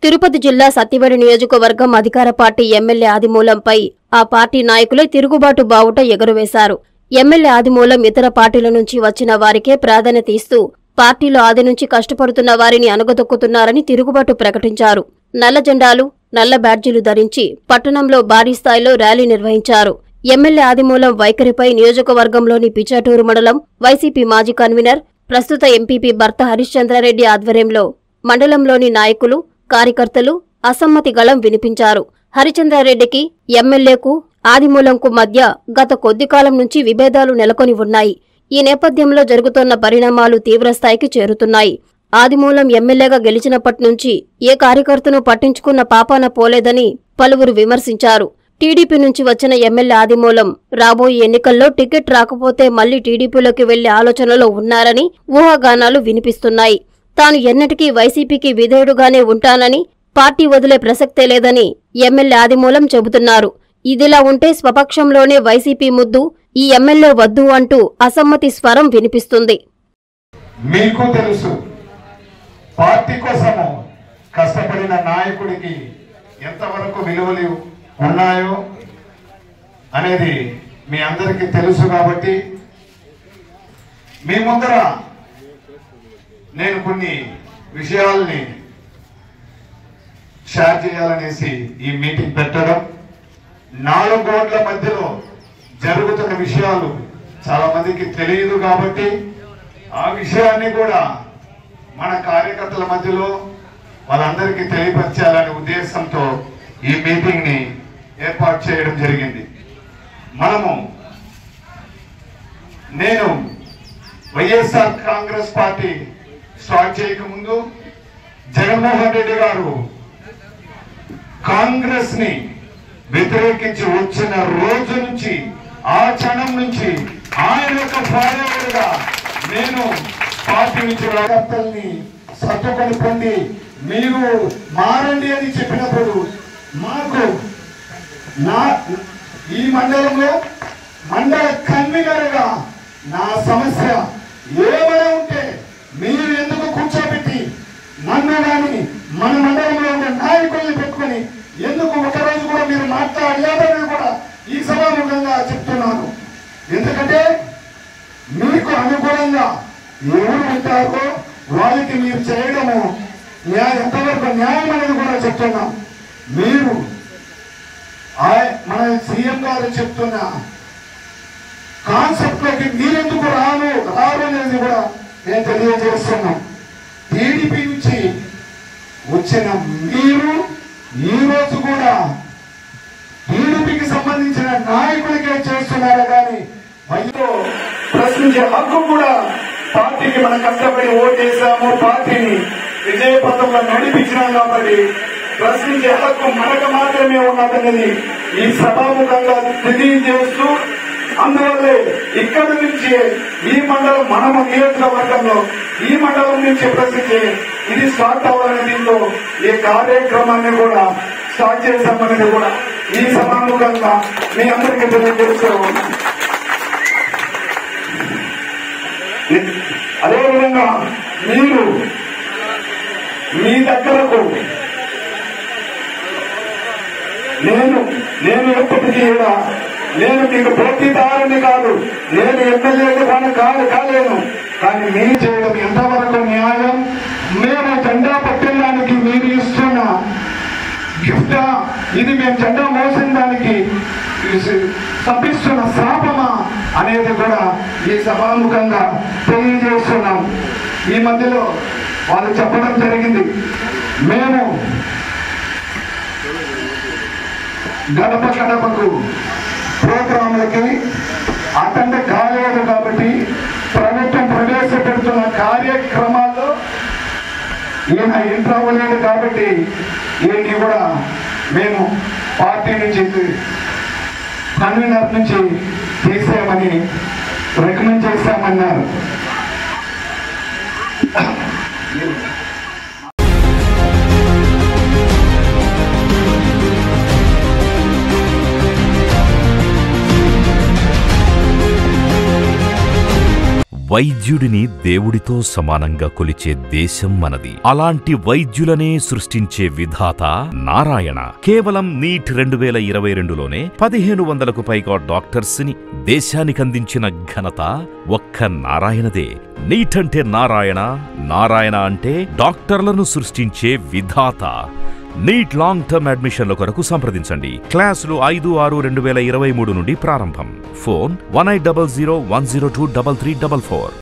తిరుపతి జిల్లా సత్యవేడు నియోజకవర్గం అధికార పార్టీ ఎమ్మెల్యే ఆదిమూలంపై ఆ పార్టీ నాయకులే తిరుగుబాటు బావుట ఎగురవేశారు ఎమ్మెల్యే ఆదిమూలం ఇతర పార్టీల నుంచి వచ్చిన వారికే ప్రాధాన్యత ఇస్తూ పార్టీలో ఆది నుంచి కష్టపడుతున్న వారిని అణగదొక్కుతున్నారని తిరుగుబాటు ప్రకటించారు నల్ల జెండాలు నల్ల బ్యాడ్జీలు ధరించి పట్టణంలో భారీ స్థాయిలో ర్యాలీ నిర్వహించారు ఎమ్మెల్యే ఆదిమూలం వైఖరిపై నియోజకవర్గంలోని పిచాటూరు మండలం వైసీపీ మాజీ కన్వీనర్ ప్రస్తుత ఎంపీపీ భర్త హరిశ్చంద్రారెడ్డి ఆధ్వర్యంలో మండలంలోని నాయకులు కార్యకర్తలు అసమ్మతి గళం వినిపించారు హరిచంద్రారెడ్డికి ఎమ్మెల్యేకు ఆదిమూలంకు మధ్య గత కొద్ది కాలం నుంచి విభేదాలు నెలకొని ఉన్నాయి ఈ నేపథ్యంలో జరుగుతున్న పరిణామాలు తీవ్రస్థాయికి చేరుతున్నాయి ఆదిమూలం ఎమ్మెల్యేగా గెలిచినప్పటి నుంచి ఏ కార్యకర్తను పట్టించుకున్న పాపాన పోలేదని పలువురు విమర్శించారు టీడీపీ నుంచి వచ్చిన ఎమ్మెల్యే ఆదిమూలం రాబోయే ఎన్నికల్లో టికెట్ రాకపోతే మళ్లీ టీడీపీలోకి వెళ్లే ఆలోచనలో ఉన్నారని ఊహాగానాలు వినిపిస్తున్నాయి తాను ఎన్నటికీ వైసీపీకి విధేయుడుగానే ఉంటానని పార్టీ వదిలే ప్రసక్తే లేదని ఎమ్మెల్యే ఆదిమూలం చెబుతున్నారు ఇదిలా ఉంటే స్వపక్షంలోనే వైసీపీ ముద్దు ఈ ఎమ్మెల్యే వద్దు అంటూ అసమ్మతి స్వరం వినిపిస్తుంది మీకు తెలుసు పార్టీ కోసము కష్టపడిన నాయకుడికి ఎంతవరకు విలువలు ఉన్నాయో అనేది మీ అందరికీ తెలుసు కాబట్టి మీ ముందర నేను కొన్ని విషయాల్ని షేర్ చేయాలనేసి ఈ మీటింగ్ పెట్టడం నాలుగు గోడ్ల మధ్యలో జరుగుతున్న విషయాలు చాలా మందికి తెలియదు కాబట్టి ఆ విషయాన్ని కూడా మన కార్యకర్తల మధ్యలో వాళ్ళందరికీ తెలియపరచాలనే ఉద్దేశంతో ఈ మీటింగ్ ని ఏర్పాటు చేయడం జరిగింది మనము నేను వైఎస్ఆర్ కాంగ్రెస్ పార్టీ స్టార్ట్ చేయకముందు జగన్మోహన్ రెడ్డి గారు కాంగ్రెస్ ని వ్యతిరేకించి వచ్చిన రోజు నుంచి ఆ క్షణం నుంచి ఆయన యొక్క ఫాలోవర్ గా నేను పార్టీ నుంచి కార్యకర్తల్ని సర్దుకొని పొంది మీరు మారండి అని చెప్పినప్పుడు మాకు నా ఈ మండలంలో మండల కన్వీనర్ గా నా సమస్య ఏమైనా ఉంటే మీరు ఎందుకు కూర్చోబెట్టి నన్ను కానీ మన మండలంలో ఉన్న నాయకుల్ని పెట్టుకొని ఎందుకు ఒక రోజు కూడా మీరు మాట్లాడలేదని కూడా ఈ సభాముఖంగా చెప్తున్నాను ఎందుకంటే మీకు అనుకూలంగా ఎవరు ఉంటారో వాళ్ళకి మీరు చేయడము న్యాయం ఎంతవరకు న్యాయం అనేది కూడా చెప్తున్నాం మీరు ఆయ- మన సీఎం గారు చెప్తున్న కాన్సెప్ట్ లోకి మీరెందుకు రాను రారు అనేది కూడా నేను తెలియజేస్తున్నాం టీడీపీ నుంచి వచ్చిన మీరు ఈ రోజు కూడా టీడీపీకి సంబంధించిన నాయకులకే చేస్తున్నారా కానీ అయ్యో ప్రశ్నించే హక్కు కూడా పార్టీకి మనం కష్టపడి ఓటేసాము పార్టీని విజయపథంలో నడిపించినాం కాబట్టి ప్రశ్నించే హక్కు మనకు మాత్రమే ఉన్నదనేది ఈ సభాముఖంగా తెలియజేస్తూ అందువల్లే ఇక్కడ నుంచి ఈ మండలం మనము నియోజకవర్గంలో ఈ మండలం నుంచి ప్రశ్నించే ఇది స్టార్ట్ అవ్వాలని దీంతో ఈ కార్యక్రమాన్ని కూడా స్టార్ట్ చేశామనేది కూడా ఈ సభాముఖంగా మీ అందరికీ తెలియజేస్తూ అదేవిధంగా మీరు మీ దగ్గరకు నేను నేను ఎప్పటికీ కూడా నేను మీకు పోటీదారుని కాదు నేను ఎమ్మెల్యేగా కానీ కాదు కాలేను కానీ మీరు చేయడం ఎంతవరకు న్యాయం మేము జెండా పట్టడానికి మీరు ఇస్తున్న గిఫ్ట్ ఇది మేము జెండా మోసిన దానికి తప్పిస్తున్న శాపమా అనేది కూడా ఈ సభాముఖంగా తెలియజేస్తున్నాం ఈ మధ్యలో వాళ్ళు చెప్పడం జరిగింది మేము గడప గడపకు ప్రోగ్రాంలకి అటెండ్ కాలేదు కాబట్టి ప్రభుత్వం ప్రవేశపెడుతున్న కార్యక్రమాల్లో ఈయన ఎంటర్ అవ్వలేదు కాబట్టి ఈయన్ని కూడా మేము పార్టీ నుంచి కన్వీనర్ నుంచి తీసేయమని రికమెండ్ చేశామన్నారు వైద్యుడిని దేవుడితో సమానంగా కొలిచే దేశం మనది అలాంటి వైద్యులనే సృష్టించే విధాత నారాయణ కేవలం నీట్ రెండు వేల ఇరవై రెండులోనే పదిహేను వందలకు పైగా డాక్టర్స్ ని దేశానికి అందించిన ఘనత ఒక్క నారాయణదే నీట్ అంటే నారాయణ నారాయణ అంటే డాక్టర్లను సృష్టించే విధాత నీట్ లాంగ్ టర్మ్ అడ్మిషన్ల కొరకు సంప్రదించండి క్లాసులు ఐదు ఆరు రెండు వేల ఇరవై మూడు నుండి ప్రారంభం phone one eight double zero one zero two double three double four